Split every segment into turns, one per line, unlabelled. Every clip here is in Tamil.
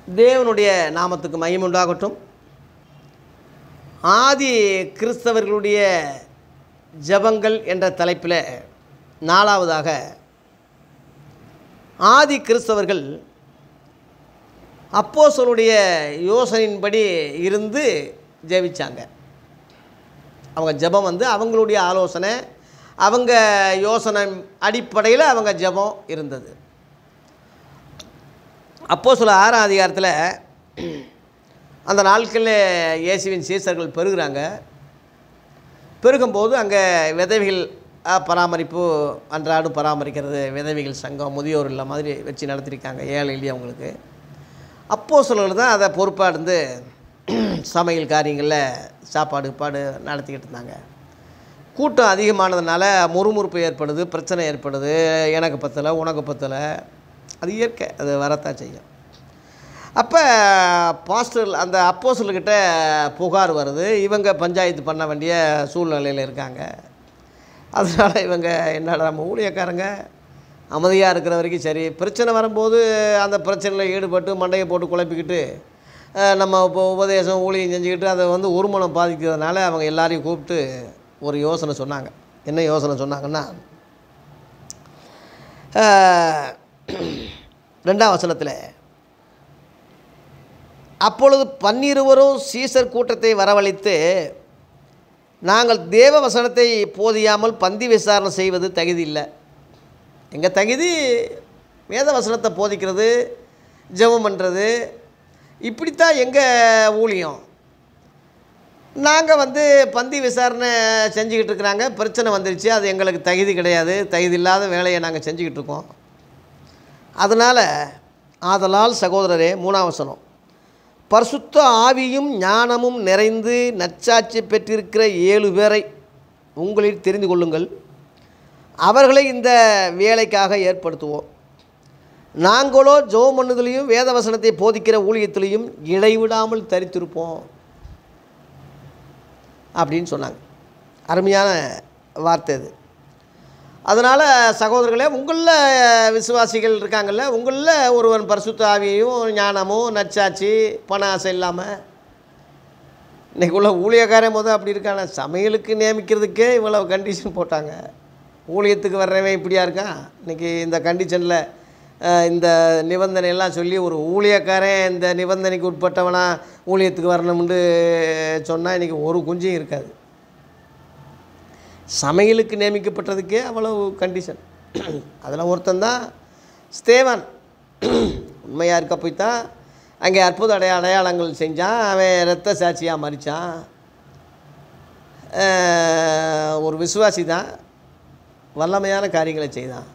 தேவனுடைய நாமத்துக்கு மகிமை உண்டாகட்டும் ஆதி கிறிஸ்தவர்களுடைய ஜெபங்கள் என்ற தலைப்பில் நாலாவதாக ஆதி கிறிஸ்தவர்கள் அப்போஸ்தலருடைய யோசனையின்படி இருந்து ஜெபிச்சாங்க அவங்க ஜெபம் வந்து அவங்களுடைய ஆலோசனை அவங்க யோசனை அடிப்படையில் அவங்க ஜெபம் இருந்தது அப்போ சில ஆறாம் அதிகாரத்தில் அந்த நாட்களில் இயேசுவின் சீசர்கள் பெருகுறாங்க பெருகும்போது அங்கே விதவைகள் அஹ், பராமரிப்பு அன்றாடம் பராமரிக்கிறது விதவைகள் சங்கம் முதியோர் இல்ல மாதிரி வச்சு நடத்திருக்காங்க ஏழை எளியவங்களுக்கு அப்போ சிலர் தான் அதை பொறுப்பாக இருந்து சமையல் காரியங்களில் சாப்பாடு பாடு நடத்திக்கிட்டு இருந்தாங்க கூட்டம் அதிகமானதுனால முறுமுறுப்பு ஏற்படுது பிரச்சனை ஏற்படுது எனக்கு பத்தலை உனக்கு பத்தலை அது இயற்கை அது வரத்தான் செய்யும் அப்போ பாஸ்டர் அந்த அப்போஸ்டர்கிட்ட புகார் வருது இவங்க பஞ்சாயத்து பண்ண வேண்டிய சூழ்நிலையில் இருக்காங்க அதனால் இவங்க என்னடா நம்ம ஊழியக்காரங்க அமைதியாக இருக்கிற வரைக்கும் சரி பிரச்சனை வரும்போது அந்த பிரச்சனையில் ஈடுபட்டு மண்டையை போட்டு குழப்பிக்கிட்டு அஹ், நம்ம இப்போ உபதேசம் ஊழியம் செஞ்சுக்கிட்டு அதை வந்து ஒருமனம் பாதிக்கிறதுனால அவங்க எல்லாரையும் கூப்பிட்டு ஒரு யோசனை சொன்னாங்க என்ன யோசனை சொன்னாங்கன்னா அஹ், ரெண்டாம் வசனத்தில் அப்பொழுது பன்னிருவரும் சீசர் கூட்டத்தை வரவழைத்து நாங்கள் தேவ வசனத்தை போதியாமல் பந்தி விசாரணை செய்வது தகுதி இல்லை எங்கள் தகுதி வேத வசனத்தை போதிக்கிறது ஜெபம் பண்ணுறது இப்படித்தான் எங்கள் ஊழியம் நாங்கள் வந்து பந்தி விசாரணை செஞ்சுக்கிட்டு இருக்கிறாங்க பிரச்சனை வந்துருச்சு அது எங்களுக்கு தகுதி கிடையாது தகுதி இல்லாத வேலையை நாங்கள் செஞ்சுக்கிட்டு இருக்கோம் அதனால் ஆதலால் சகோதரரே மூணாம் வசனம் பரிசுத்த ஆவியும் ஞானமும் நிறைந்து நற்சாட்சி பெற்றிருக்கிற ஏழு பேரை உங்களில் தெரிந்து கொள்ளுங்கள் அவர்களை இந்த வேலைக்காக ஏற்படுத்துவோம் நாங்களோ ஜெபம் பண்ணுதலையும் வேத வசனத்தை போதிக்கிற ஊழியத்திலையும் இடைவிடாமல் தரித்திருப்போம் அப்படின்னு சொன்னாங்க அருமையான வார்த்தை அது அதனால் சகோதரர்களே உங்களில் விசுவாசிகள் இருக்காங்கல்ல உங்களில் ஒருவன் பரிசுத்த ஆவியையும் ஞானமும் நச்சாட்சி பண ஆசை இல்லாமல் இன்றைக்கி உள்ள ஊழியக்காரன் போது அப்படி இருக்கான சமையலுக்கு நியமிக்கிறதுக்கே இவ்வளவு கண்டிஷன் போட்டாங்க ஊழியத்துக்கு வர்றவன் இப்படியா இருக்கான் இன்றைக்கி இந்த கண்டிஷனில் இந்த நிபந்தனை எல்லாம் சொல்லி ஒரு ஊழியக்காரன் இந்த நிபந்தனைக்கு உட்பட்டவனா ஊழியத்துக்கு வரணும்னு சொன்னால் இன்றைக்கி ஒரு குஞ்சும் இருக்காது சமையலுக்கு நியமிக்கப்பட்டதுக்கே அவ்வளவு கண்டிஷன் அதில் ஒருத்தன் தான் ஸ்தேவன் உண்மையாக இருக்க போய் தான் அங்கே அற்புத அடைய அடையாளங்கள் செஞ்சான் அவன் இரத்த சாட்சியாக மறித்தான் ஒரு விசுவாசி தான் வல்லமையான காரியங்களை செய்தான்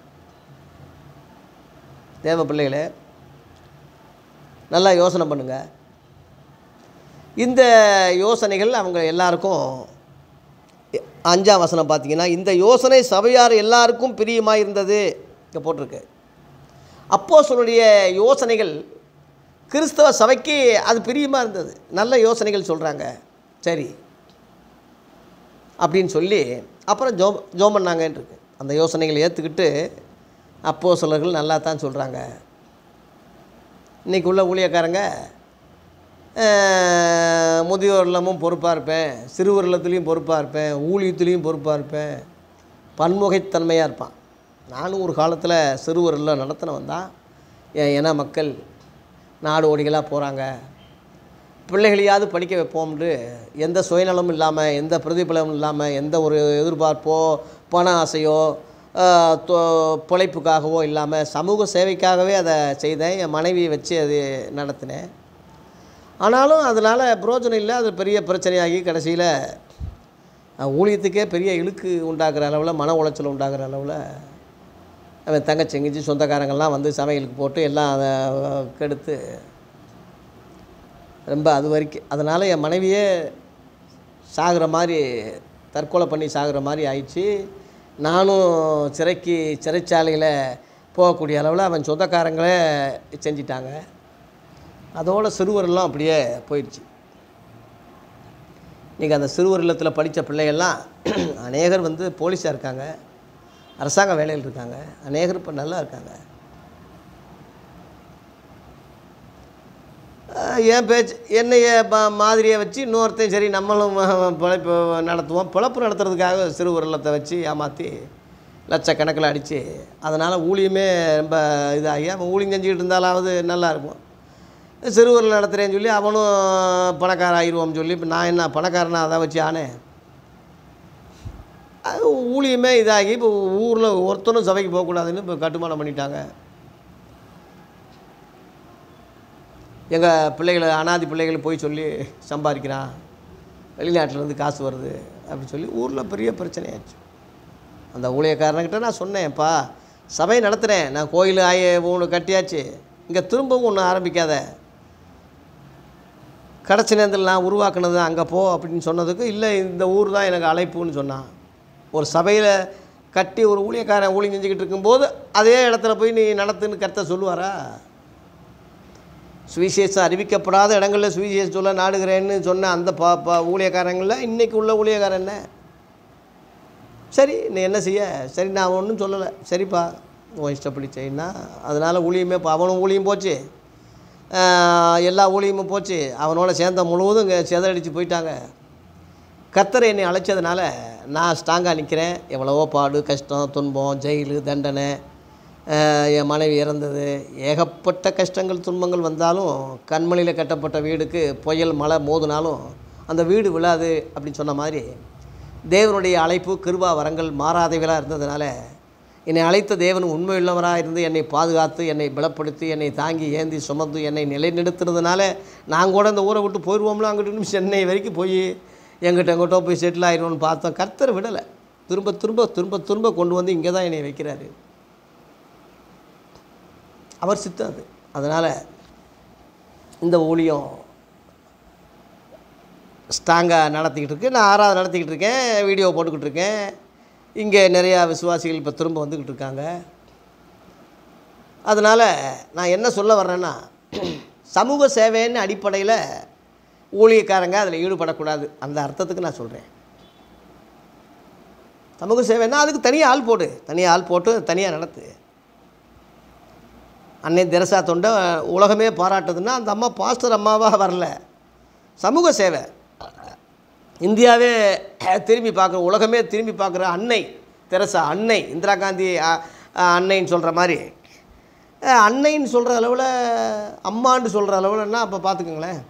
தேவ பிள்ளைகளே நல்லா யோசனை பண்ணுங்கள் இந்த யோசனைகள் அவங்க எல்லாருக்கும் அஞ்சாம் வசனம் பார்த்தீங்கன்னா இந்த யோசனை சபையார் எல்லாருக்கும் பிரியமாக இருந்தது இங்கே போட்டிருக்கு அப்போ சொல்லுடைய யோசனைகள் கிறிஸ்தவ சபைக்கு அது பிரியமாக இருந்தது நல்ல யோசனைகள் சொல்கிறாங்க சரி அப்படின்னு சொல்லி அப்புறம் ஜோ ஜோம் பண்ணாங்கன்னு இருக்கு அந்த யோசனைகளை ஏற்றுக்கிட்டு அப்போ சிலர்கள் நல்லா தான் சொல்கிறாங்க இன்றைக்கி உள்ள ஊழியக்காரங்க அஹ், முதியோர் இல்லமும் பொறுப்பாக இருப்பேன் சிறுவர் இல்லத்துலேயும் பொறுப்பாக இருப்பேன் ஊழியத்துலேயும் பொறுப்பாக இருப்பேன் பன்முகைத்தன்மையாக இருப்பான் நானும் ஒரு காலத்தில் சிறுவர் இல்லம் நடத்தினவன் தான் என் இன மக்கள் நாடு ஓடிகளாக போகிறாங்க பிள்ளைகளையாவது படிக்க வைப்போம்னு எந்த சுயநலமும் இல்லாமல் எந்த பிரதிபலமும் இல்லாமல் எந்த ஒரு எதிர்பார்ப்போ பண ஆசையோ ஆஹ், தொ- பிழைப்புக்காகவோ இல்லாமல் சமூக சேவைக்காகவே அதை செய்தேன் என் மனைவியை வச்சு அது நடத்தினேன் ஆனாலும் அதனால் பிரயோஜனம் இல்லை அது பெரிய பிரச்சனையாகி கடைசியில் அஹ், ஊழியத்துக்கே பெரிய இழுக்கு உண்டாக்குற அளவில் மன உளைச்சல் உண்டாக்குற அளவில் அவன் தங்கச்சி செங்கிச்சு சொந்தக்காரங்கள்லாம் வந்து சமையலுக்கு போட்டு எல்லாம் அதை கெடுத்து ரொம்ப அது வரைக்கும் அதனால் என் மனைவியே சாகிற மாதிரி தற்கொலை பண்ணி சாகிற மாதிரி ஆயிடுச்சு நானும் சிறைக்கு சிறைச்சாலையில் போகக்கூடிய அளவில் அவன் சொந்தக்காரங்களே செஞ்சிட்டாங்க அதோட சிறுவரெல்லாம் அப்படியே போயிடுச்சு இன்றைக்கி அந்த சிறுவர் இல்லத்தில் படித்த பிள்ளைகள்லாம் அநேகர் வந்து போலீஸாக இருக்காங்க அரசாங்க வேலையில் இருக்காங்க அநேகர் இப்போ நல்லா இருக்காங்க என் பேச்சு என்னைய ப- மாதிரியை வச்சு இன்னொருத்தையும் சரி நம்மளும் பிழைப்பு நடத்துவோம் பிழப்பு நடத்துறதுக்காக சிறுவர் இல்லத்தை வச்சு ஏமாற்றி லட்சக்கணக்கில் அடித்து அதனால் ஊழியமே ரொம்ப இதாகி அவன் ஊழியம் செஞ்சுக்கிட்டு இருந்தாலாவது நல்லா இருக்கும் சிறுவரில் நடத்துகிறேன்னு சொல்லி அவனும் பணக்காரன் ஆயிடுவோம்னு சொல்லி இப்போ நான் என்ன பணக்காரனா அதை வச்சு ஆனேன் அது ஊழியமே இதாகி இப்போ ஊரில் ஒருத்தனும் சபைக்கு போகக்கூடாதுன்னு இப்போ கட்டுமானம் பண்ணிட்டாங்க எங்கள் பிள்ளைகளை அனாதி பிள்ளைகளை போய் சொல்லி சம்பாதிக்கிறான் வெளிநாட்டிலேருந்து காசு வருது அப்படின்னு சொல்லி ஊரில் பெரிய பிரச்சனையாச்சு அந்த ஊழியக்காரன்கிட்ட நான் சொன்னேன்ப்பா சபை நடத்துகிறேன் நான் கோயில் ஆய ஒன்று கட்டியாச்சு இங்கே திரும்பவும் ஒன்று ஆரம்பிக்காத கடைசி நேரத்தில் நான் உருவாக்குனது அங்கே போ அப்படின்னு சொன்னதுக்கு இல்லை இந்த ஊர் தான் எனக்கு அழைப்புன்னு சொன்னான் ஒரு சபையில் கட்டி ஒரு ஊழியக்காரன் ஊழியம் செஞ்சுக்கிட்டு இருக்கும்போது அதே இடத்துல போய் நீ நடத்துன்னு கருத்தை சொல்லுவாரா சுவிசேஷம் அறிவிக்கப்படாத இடங்களில் சுவிசேஷம் சொல்ல நாடுகிறேன்னு சொன்ன அந்த பா பா ஊழியக்காரங்களில் இன்றைக்கி உள்ள ஊழியக்காரன் என்ன சரி நீ என்ன செய்ய சரி நான் ஒன்றும் சொல்லலை சரிப்பா உன் இஷ்டப்படி செய்யினா அதனால் ஊழியமே இப்போ அவனும் ஊழியம் போச்சு ஆஹ் எல்லா ஊழியமும் போச்சு அவனோட சேர்ந்த முழுவதும் இங்கே சிதறடிச்சு போயிட்டாங்க கர்த்தர் என்னை அழைச்சதுனால நான் ஸ்ட்ராங்காக நிற்கிறேன் எவ்வளவோ பாடு கஷ்டம் துன்பம் ஜெயிலு தண்டனை ஆஹ் என் மனைவி இறந்தது ஏகப்பட்ட கஷ்டங்கள் துன்பங்கள் வந்தாலும் கண்மணியில் கட்டப்பட்ட வீடுக்கு புயல் மழை மோதினாலும் அந்த வீடு விழாது அப்படின்னு சொன்ன மாதிரி தேவனுடைய அழைப்பு கிருபா வரங்கள் மாறாதவர்களாக இருந்ததுனால என்னை அழைத்த தேவன் உண்மையுள்ளவராக இருந்து என்னை பாதுகாத்து என்னை பலப்படுத்தி என்னை தாங்கி ஏந்தி சுமந்து என்னை நிலைநிறுத்துறதுனால நான் கூட இந்த ஊரை விட்டு போயிடுவோம்ல அங்கிட்டு இன்னும் சென்னை வரைக்கும் போய் எங்கிட்ட எங்கிட்ட போய் செட்டில் ஆயிடுவோம்னு பார்த்தோம் கர்த்தர் விடலை திரும்ப திரும்ப திரும்ப திரும்ப கொண்டு வந்து இங்கே தான் என்னை வைக்கிறாரு அவர் சித்தம் அது அதனால் இந்த ஊழியம் ஸ்ட்ராங்காக நடத்திக்கிட்டு இருக்கு நான் ஆறாவது நடத்திக்கிட்டு இருக்கேன் வீடியோ போட்டுக்கிட்டு இருக்கேன் இங்கே நிறையா விசுவாசிகள் இப்போ திரும்ப வந்துக்கிட்டு இருக்காங்க அதனால் நான் என்ன சொல்ல வர்றேன்னா சமூக சேவைன்னு அடிப்படையில் ஊழியக்காரங்க அதில் ஈடுபடக்கூடாது அந்த அர்த்தத்துக்கு நான் சொல்கிறேன் சமூக சேவைன்னா அதுக்கு தனியாக ஆள் போடு தனியாக ஆள் போட்டு தனியாக நடத்து அன்னை தெரசா தொண்டை உலகமே பாராட்டுதுன்னா அந்த அம்மா பாஸ்டர் அம்மாவாக வரல சமூக சேவை இந்தியாவே திரும்பி பார்க்குற உலகமே திரும்பி பார்க்குற அன்னை தெரசா அன்னை இந்திரா காந்தி அ, அ, அன்னைன்னு சொல்கிற மாதிரி அ, அன்னைன்னு சொல்கிற அளவில் அம்மான்னு சொல்கிற அளவில்னா அப்போ பார்த்துக்கோங்களேன்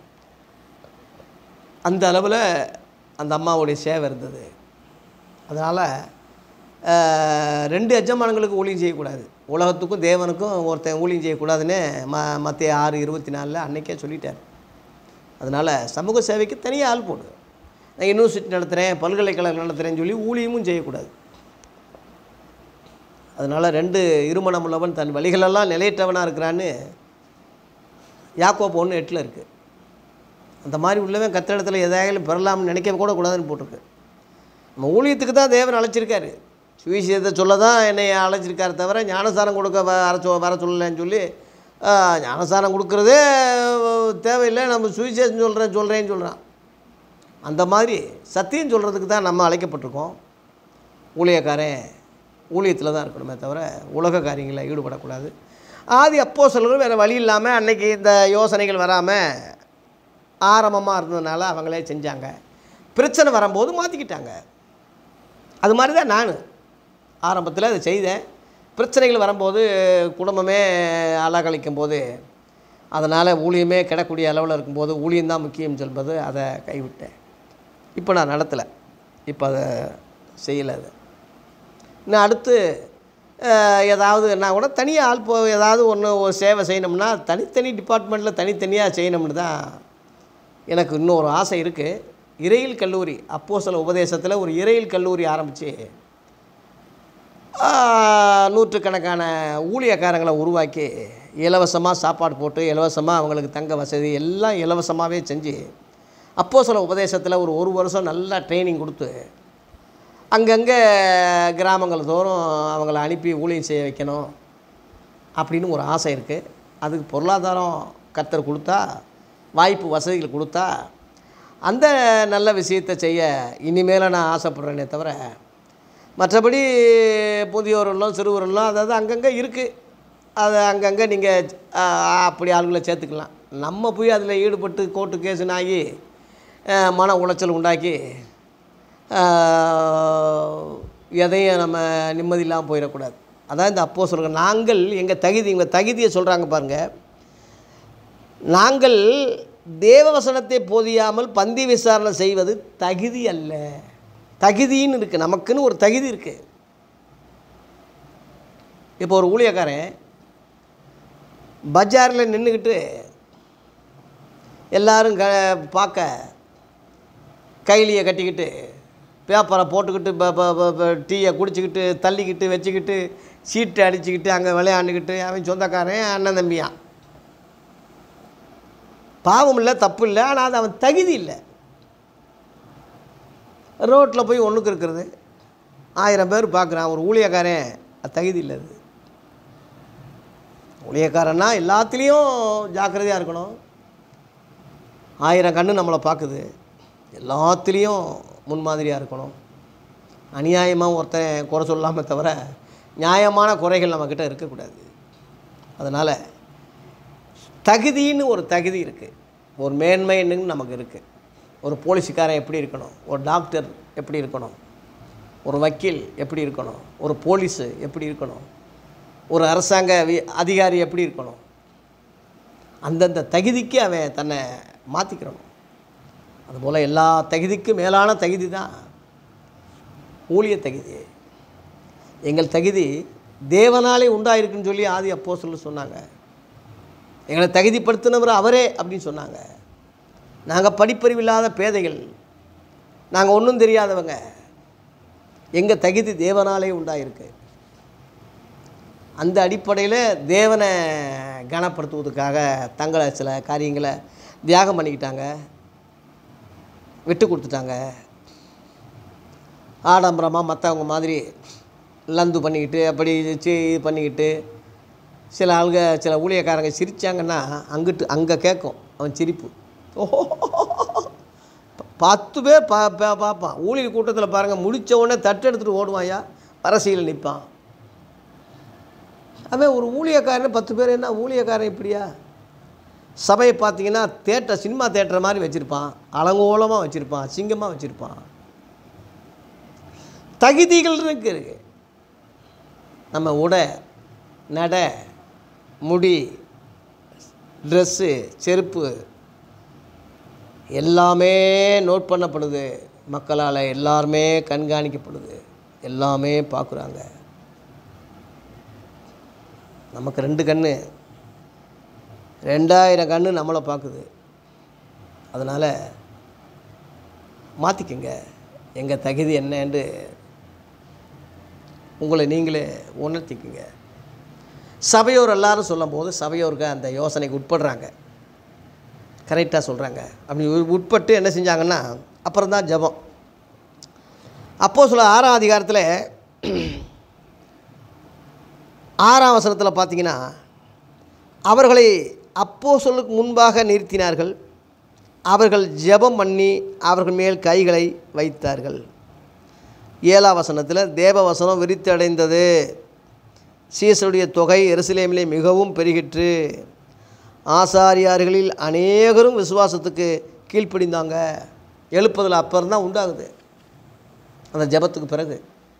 அந்த அளவில் அந்த அம்மாவுடைய சேவை இருந்தது அதனால் ரெண்டு எஜமானங்களுக்கு ஊழியம் செய்யக்கூடாது உலகத்துக்கும் தேவனுக்கும் ஒருத்தன் ஊழியம் செய்யக்கூடாதுன்னு ம மத்திய ஆறு இருபத்தி நாலில் அன்னைக்கே சொல்லிட்டார் அதனால் சமூக சேவைக்கு தனியாக ஆள் போடு நான் யூனிவர்சிட்டி நடத்துகிறேன் பல்கலைக்கழகம் நடத்துகிறேன்னு சொல்லி ஊழியமும் செய்யக்கூடாது அதனால் ரெண்டு இருமணம் உள்ளவன் தன் வழிகளெல்லாம் நிலையற்றவனாக இருக்கிறான்னு யாக்கோப் ஒன்று எட்டில் இருக்குது அந்த மாதிரி உள்ளவன் கத்த இடத்துல எதாயாலும் பெறலாம்னு நினைக்க கூட கூடாதுன்னு போட்டிருக்கு நம்ம ஊழியத்துக்கு தான் தேவன் அழைச்சிருக்காரு சுவிசேஷத்தை சொல்ல தான் என்னை அழைச்சிருக்காரு தவிர ஞானசாரம் கொடுக்க வ- வர சொ வர சொல்லலைன்னு சொல்லி ஆ, ஞானசாரம் கொடுக்குறதே அஹ், தேவையில்லை நம்ம சுவிசேஷம் சொல்கிறேன் சொல்கிறேன்னு சொல்கிறான் அந்த மாதிரி சத்தியம் சொல்கிறதுக்கு தான் நம்ம அழைக்கப்பட்டிருக்கோம் ஊழியக்காரன் ஊழியத்தில் தான் இருக்கணுமே தவிர உலக காரியங்களில் ஈடுபடக்கூடாது ஆதி அப்போ சொல்கிறது வேறு வழி இல்லாமல் அன்னைக்கு இந்த யோசனைகள் வராமல் ஆரம்பமாக இருந்ததுனால அவங்களே செஞ்சாங்க பிரச்சனை வரும்போது மாற்றிக்கிட்டாங்க அது மாதிரி தான் நான் ஆரம்பத்தில் அதை செய்தேன் பிரச்சனைகள் வரும்போது குடும்பமே அலகழிக்கும் போது அதனால் ஊழியமே கிடக்கூடிய அளவில் இருக்கும்போது ஊழியம்தான் முக்கியம் சொல்வது அதை கைவிட்டேன் இப்போ நான் நடத்தலை இப்போ அதை செய்யலை அது இன்னும் அடுத்து அஹ், ஏதாவது நான் கூட தனியாக ஆள் போ ஏதாவது ஒன்று ஒரு சேவை செய்யணும்னா தனித்தனி டிபார்ட்மெண்ட்டில் தனித்தனியாக செய்யணும்னு தான் எனக்கு இன்னும் ஒரு ஆசை இருக்குது இறையில் கல்லூரி அப்போ சில உபதேசத்தில் ஒரு இறையில் கல்லூரி ஆரம்பித்து நூற்றுக்கணக்கான ஊழியக்காரங்களை உருவாக்கி இலவசமாக சாப்பாடு போட்டு இலவசமாக அவங்களுக்கு தங்க வசதி எல்லாம் இலவசமாகவே செஞ்சு அப்போ சில உபதேசத்தில் ஒரு ஒரு வருஷம் நல்லா ட்ரைனிங் கொடுத்து அங்கங்கே கிராமங்கள் தோறும் அவங்கள அனுப்பி ஊழியம் செய்ய வைக்கணும் அப்படின்னு ஒரு ஆசை இருக்குது அதுக்கு பொருளாதாரம் கத்தர் கொடுத்தா வாய்ப்பு வசதிகள் கொடுத்தா அந்த நல்ல விஷயத்தை செய்ய இனிமேல் நான் ஆசைப்படுறேனே தவிர மற்றபடி புதியோர்களும் சிறுவர்களும் அதாவது அங்கங்கே இருக்குது அதை அங்கங்கே நீங்கள் அப்படி ஆளுங்களை சேர்த்துக்கலாம் நம்ம போய் அதில் ஈடுபட்டு கோர்ட்டு கேஸுன்னு ஆகி அஹ், மன உளைச்சல் உண்டாக்கி அஹ், எதையும் நம்ம நிம்மதி இல்லாமல் போயிடக்கூடாது அதான் இந்த அப்போ சொல்லுங்க நாங்கள் எங்கள் தகுதி எங்கள் தகுதியை சொல்கிறாங்க பாருங்கள் நாங்கள் தேவவசனத்தை போதியாமல் பந்தி விசாரணை செய்வது தகுதி அல்ல தகுதின்னு இருக்குது நமக்குன்னு ஒரு தகுதி இருக்குது இப்போ ஒரு ஊழியக்காரன் பஜாரில் நின்றுக்கிட்டு எல்லாரும் க பார்க்க கைலியை கட்டிக்கிட்டு பேப்பரை போட்டுக்கிட்டு ப- ப- ப- ப- டீயை குடிச்சிக்கிட்டு தள்ளிக்கிட்டு வச்சுக்கிட்டு சீட்டு அடிச்சுக்கிட்டு அங்கே விளையாண்டுக்கிட்டு அவன் சொந்தக்காரன் அண்ணன் தம்பியான் பாவம் இல்லை தப்பு இல்லை ஆனால் அது அவன் தகுதி இல்லை ரோட்டில் போய் ஒன்றுக்கு இருக்கிறது ஆயிரம் பேர் பார்க்குறான் ஒரு ஊழியக்காரன் அது தகுதி இல்லை அது ஊழியக்காரன்னா எல்லாத்துலேயும் ஜாக்கிரதையாக இருக்கணும் ஆயிரம் கண்ணு நம்மளை பார்க்குது எல்லாத்துலேயும் முன்மாதிரியாக இருக்கணும் அநியாயமாக ஒருத்தன் குறை சொல்லாமல் தவிர நியாயமான குறைகள் நம்மக்கிட்ட இருக்கக்கூடாது அதனால் தகுதின்னு ஒரு தகுதி இருக்குது ஒரு மேன்மைன்னு நமக்கு இருக்குது ஒரு போலீஸுக்காரன் எப்படி இருக்கணும் ஒரு டாக்டர் எப்படி இருக்கணும் ஒரு வக்கீல் எப்படி இருக்கணும் ஒரு போலீஸு எப்படி இருக்கணும் ஒரு அரசாங்க வி- அதிகாரி எப்படி இருக்கணும் அந்தந்த தகுதிக்கு அவன் தன்னை மாற்றிக்கிறணும் அதுபோல் எல்லா தகுதிக்கும் மேலான தகுதி தான் ஊழிய தகுதி எங்கள் தகுதி தேவனாலே உண்டாயிருக்குன்னு சொல்லி ஆதி அப்போ சொன்னாங்க எங்களை தகுதிப்படுத்தினவர் அவரே அப்படின்னு சொன்னாங்க நாங்கள் படிப்பறிவில்லாத பேதைகள் நாங்கள் ஒன்றும் தெரியாதவங்க எங்கள் தகுதி தேவனாலே உண்டாயிருக்கு அந்த அடிப்படையில் தேவனை கனப்படுத்துவதற்காக தங்களை சில காரியங்களை தியாகம் பண்ணிக்கிட்டாங்க விட்டு கொடுத்துட்டாங்க ஆடம்பரமாக மற்றவங்க மாதிரி லந்து பண்ணிக்கிட்டு அப்படி சி இது பண்ணிக்கிட்டு சில ஆளுங்க சில ஊழியக்காரங்க சிரித்தாங்கன்னா அங்கிட்டு அங்கே கேட்கும் அவன் சிரிப்பு ஓஹோ பத்து பேர் பா பா- பார்ப்பான் ஊழியர் கூட்டத்தில் பாருங்கள் முடிச்ச உடனே தட்டு எடுத்துகிட்டு ஓடுவாயா அரசியல் நிற்பான் அவன் ஒரு ஊழியக்காரன் பத்து பேர் என்ன ஊழியக்காரன் இப்படியா சபையை பார்த்தீங்கன்னா தேட்டர் சினிமா தேட்டர் மாதிரி வச்சுருப்பான் அலங்கோலமாக வச்சுருப்பான் அசிங்கமாக வச்சுருப்பான் தகுதிகள் இருக்கு இருக்கு நம்ம உடை நடை முடி ட்ரெஸ்ஸு செருப்பு எல்லாமே நோட் பண்ணப்படுது மக்களால் எல்லாருமே கண்காணிக்கப்படுது எல்லாமே பார்க்குறாங்க நமக்கு ரெண்டு கண்ணு ரெண்டாயிரம் கண்ணு நம்மளை பார்க்குது அதனால் மாற்றிக்கங்க எங்கள் தகுதி என்னன்னு உங்களை நீங்களே உணர்த்திக்குங்க சபையோர் எல்லாரும் சொல்லும்போது சபையோருக்கு அந்த யோசனைக்கு உட்படுறாங்க கரெக்டாக சொல்கிறாங்க அப்படி உ- உட்பட்டு என்ன செஞ்சாங்கன்னா அப்புறம் தான் ஜபம் அப்போ சொல்ல ஆறாம் அதிகாரத்தில் ஆறாம் வசனத்தில் பார்த்தீங்கன்னா அவர்களை அப்போ சொல்லுக்கு முன்பாக நிறுத்தினார்கள் அவர்கள் ஜெபம் பண்ணி அவர்கள் மேல் கைகளை வைத்தார்கள் ஏழாம் வசனத்தில் தேவ வசனம் விரித்தடைந்தது சீசருடைய தொகை எருசலேமிலே மிகவும் பெருகிற்று ஆசாரியார்களில் அநேகரும் விசுவாசத்துக்கு கீழ்ப்படிந்தாங்க எழுப்புதல் அப்புறம் தான் உண்டாகுது அந்த ஜெபத்துக்கு பிறகு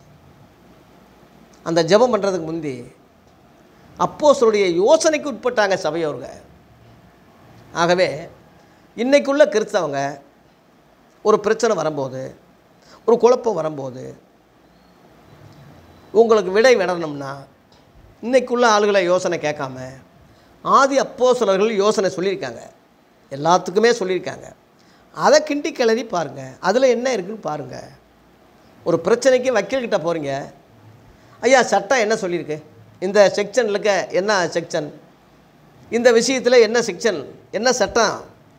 அந்த ஜெபம் பண்ணுறதுக்கு முந்தி அப்போஸ்தலருடைய யோசனைக்கு உட்பட்டாங்க சபையோருங்க ஆகவே இன்னைக்குள்ள கிறிஸ்தவங்க ஒரு பிரச்சனை வரும்போது ஒரு குழப்பம் வரும்போது உங்களுக்கு விடை விடணும்னா இன்னைக்குள்ள ஆளுகளை யோசனை கேட்காம ஆதி அப்போஸ்தலர்கள் யோசனை சொல்லியிருக்காங்க எல்லாத்துக்குமே சொல்லியிருக்காங்க அதை கிண்டி கிளறி பாருங்கள் அதில் என்ன இருக்குன்னு பாருங்கள் ஒரு பிரச்சனைக்கு வக்கீல்கிட்ட போகிறீங்க ஐயா சட்டம் என்ன சொல்லியிருக்கு இந்த செக்ஷனில் இருக்க என்ன செக்ஷன் இந்த விஷயத்தில் என்ன செக்ஷன் என்ன சட்டம்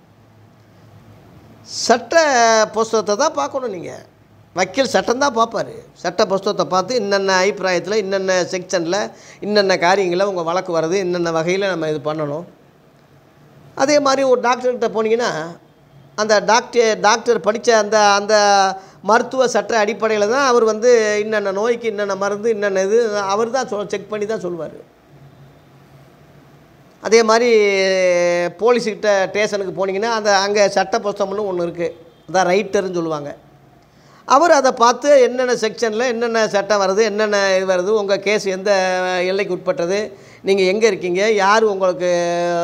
சட்ட புஸ்தகத்தை தான் பார்க்கணும் நீங்கள் வக்கீல் சட்டம் தான் பார்ப்பார் சட்ட புஸ்தகத்தை பார்த்து இன்னென்ன அபிப்பிராயத்தில் இன்னென்ன செக்ஷனில் இன்னென்ன காரியங்களில் உங்கள் வழக்கு வருது இன்னென்ன வகையில் நம்ம இது பண்ணணும் அதே மாதிரி ஒரு டாக்டர்கிட்ட போனீங்கன்னா அந்த டாக்டர் டாக்டர் படித்த அந்த அந்த மருத்துவ சட்ட அடிப்படையில் தான் அவர் வந்து இன்னென்ன நோய்க்கு இன்னென்ன மருந்து இன்னென்ன இது அவர் தான் சொல் செக் பண்ணி தான் சொல்லுவார் அதே மாதிரி போலீஸுக்கிட்ட ஸ்டேஷனுக்கு போனீங்கன்னா அந்த அங்கே சட்ட புஸ்தகம்னு ஒன்று இருக்குது அதான் ரைட்டர்னு சொல்லுவாங்க அவர் அதை பார்த்து என்னென்ன செக்ஷனில் என்னென்ன சட்டம் வருது என்னென்ன இது வருது உங்கள் கேஸ் எந்த எல்லைக்கு உட்பட்டது நீங்கள் எங்கே இருக்கீங்க யார் உங்களுக்கு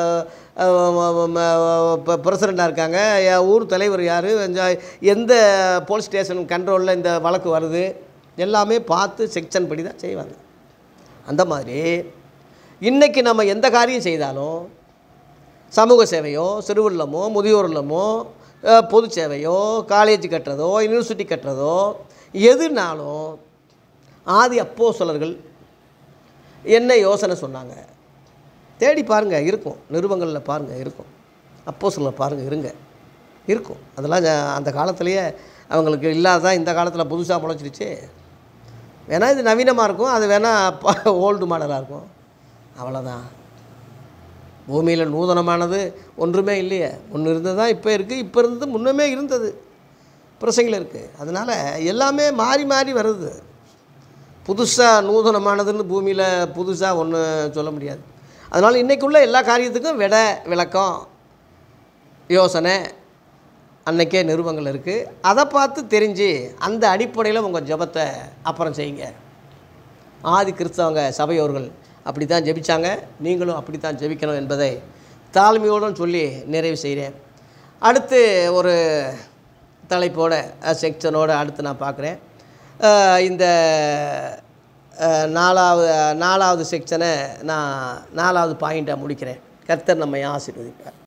பிரசிடெண்ட்டாக இருக்காங்க யா- ஊர் தலைவர் யார் எந்த போலீஸ் ஸ்டேஷன் கண்ட்ரோலில் இந்த வழக்கு வருது எல்லாமே பார்த்து செக்ஷன் படி தான் செய்வாங்க அந்த மாதிரி இன்றைக்கி நம்ம எந்த காரியம் செய்தாலும் சமூக சேவையோ சிறுவல்லமோ முதியோர் இல்லமோ அஹ், பொது சேவையோ காலேஜ் கட்டுறதோ யூனிவர்சிட்டி கட்டுறதோ எதுனாலும் ஆதி அப்போஸ்தலர்கள் என்ன யோசனை சொன்னாங்க தேடி பாருங்கள் இருக்கும் நிருபங்களில் பாருங்கள் இருக்கும் அப்போஸ்தலர் பாருங்கள் இருங்க இருக்கும் அதெல்லாம் ஜ- அந்த காலத்திலேயே அவங்களுக்கு இல்லாதான் இந்த காலத்தில் புதுசாக முளைச்சிருச்சு வேணால் இது நவீனமாக இருக்கும் அது வேணால் ஓல்டு மாடலாக இருக்கும் அவ்வளோதான் பூமியில் நூதனமானது ஒன்றுமே இல்லையே ஒன்று இருந்தது தான் இப்போ இருக்குது இப்போ இருந்தது முன்னமே இருந்தது பிரசங்கில் இருக்குது அதனால் எல்லாமே மாறி மாறி வருது புதுசாக நூதனமானதுன்னு பூமியில் புதுசாக ஒன்று சொல்ல முடியாது அதனால் இன்றைக்குள்ள எல்லா காரியத்துக்கும் விட விளக்கம் யோசனை அன்னைக்கே நிறுவங்கள் இருக்குது அதை பார்த்து தெரிஞ்சு அந்த அடிப்படையில் உங்கள் ஜெபத்தை அப்புறம் செய்யுங்க ஆதி கிறிஸ்தவங்க சபையோர்கள் அப்படி தான் ஜெபிச்சாங்க நீங்களும் அப்படி தான் ஜெபிக்கணும் என்பதை தாழ்மையோடும் சொல்லி நிறைவு செய்கிறேன் அடுத்து ஒரு தலைப்போட செக்ஷனோட அடுத்து நான் பார்க்குறேன் அஹ் இந்த அஹ், நாலாவது நாலாவது செக்ஷனை நான் நாலாவது பாயிண்ட்டை முடிக்கிறேன் கர்த்தர் நம்மை ஆசீர்வதிப்பார்